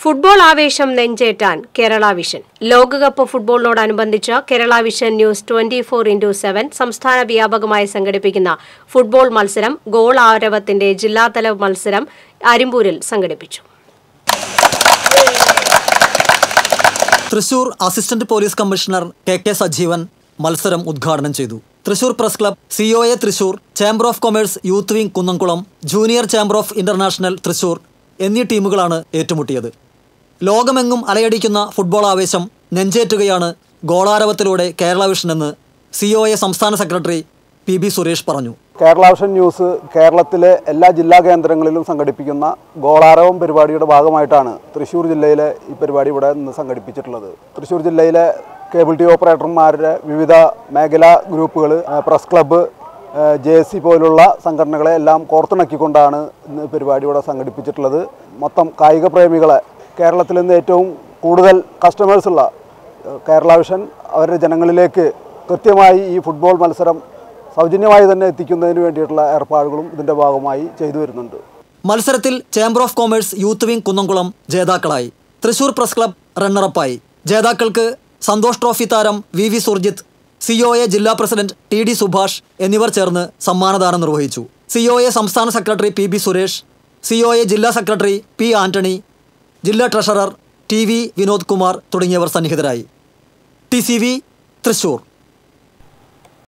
football ആവേശം നെഞ്ചേറ്റാൻ Kerala Vision ലോകകപ്പ് ഫുട്ബോളിനോടനുബന്ധിച്ച് Kerala Vision news twenty four into seven സംസ്ഥാന വ്യാപകമായി സംഘടിപ്പിക്കുന്ന ഫുട്ബോൾ മത്സരം ഗോൾ ആരവത്തിന്റെ ജില്ലാതല മത്സരം അരിമ്പൂരിൽ സംഘടിപ്പിച്ചു Thrissur assistant police commissioner K K Sajeevan മത്സരം ഉദ്ഘാടനം ചെയ്തു Thrissur press club C O A Thrissur chamber of commerce youth wing Kunnamkulam junior chamber of international Thrissur എന്നീ ടീമുകളാണ് ഏറ്റുമുട്ടിയത് ലോകമെങ്ങും അലയടിക്കുന്ന ഫുട്ബോൾ ആവേശം നെഞ്ചേറ്റുകയാണ് ഗോളാരവത്തിലൂടെ കേരള വിഷൻ എന്ന് സി ഒ എ സംസ്ഥാന സെക്രട്ടറി പി ബി സുരേഷ് പറഞ്ഞു കേരള വിഷൻ ന്യൂസ് കേരളത്തിലെ എല്ലാ ജില്ലാ കേന്ദ്രങ്ങളിലും സംഘടിപ്പിക്കുന്ന ഗോളാരവം പരിപാടിയുടെ ഭാഗമായിട്ടാണ് തൃശ്ശൂർ ജില്ലയിലെ ഈ പരിപാടി ഇവിടെ നിന്ന് സംഘടിപ്പിച്ചിട്ടുള്ളത് തൃശ്ശൂർ ജില്ലയിലെ കേബിൾ ടി ഓപ്പറേറ്റർമാരുടെ വിവിധ മേഖലാ ഗ്രൂപ്പുകൾ press club J S C പോലുള്ള സംഘടനകളെ എല്ലാം കോർത്തിണക്കിക്കൊണ്ടാണ് ഇന്ന് പരിപാടി ഇവിടെ സംഘടിപ്പിച്ചിട്ടുള്ളത് മൊത്തം കായിക പ്രേമികളെ കേരളത്തിൽ നിന്ന് ഏറ്റവും കൂടുതൽ കസ്റ്റമേഴ്സുള്ള കേരള വിഷൻ അവരുടെ ജനങ്ങളിലേക്ക് കൃത്യമായി ഈ ഫുട്ബോൾ മത്സരം സൗജന്യമായി തന്നെ എത്തിക്കുന്നതിന് വേണ്ടിയിട്ടുള്ള ഏർപ്പാടുകളും ഇതിൻ്റെ ഭാഗമായി ചെയ്തു വരുന്നുണ്ട് മത്സരത്തിൽ chamber of commerce youth wing Kunnamkulam ജേതാക്കളായി തൃശൂർ പ്രസ് ക്ലബ് റണ്ണറപ്പായി ജേതാക്കൾക്ക് സന്തോഷ് ട്രോഫി താരം V V Surjith C O A ജില്ലാ പ്രസിഡന്റ് ടി ഡി സുഭാഷ് എന്നിവർ ചേർന്ന് സമ്മാനദാനം നിർവഹിച്ചു സി ഒ എ സംസ്ഥാന secretary P B Suresh C O A ജില്ലാ സെക്രട്ടറി പി ആന്റണി ജില്ലാ treasurer T V Vinod Kumar തുടങ്ങിയവർ സന്നിഹിതരായി ടി സി വി തൃശൂർ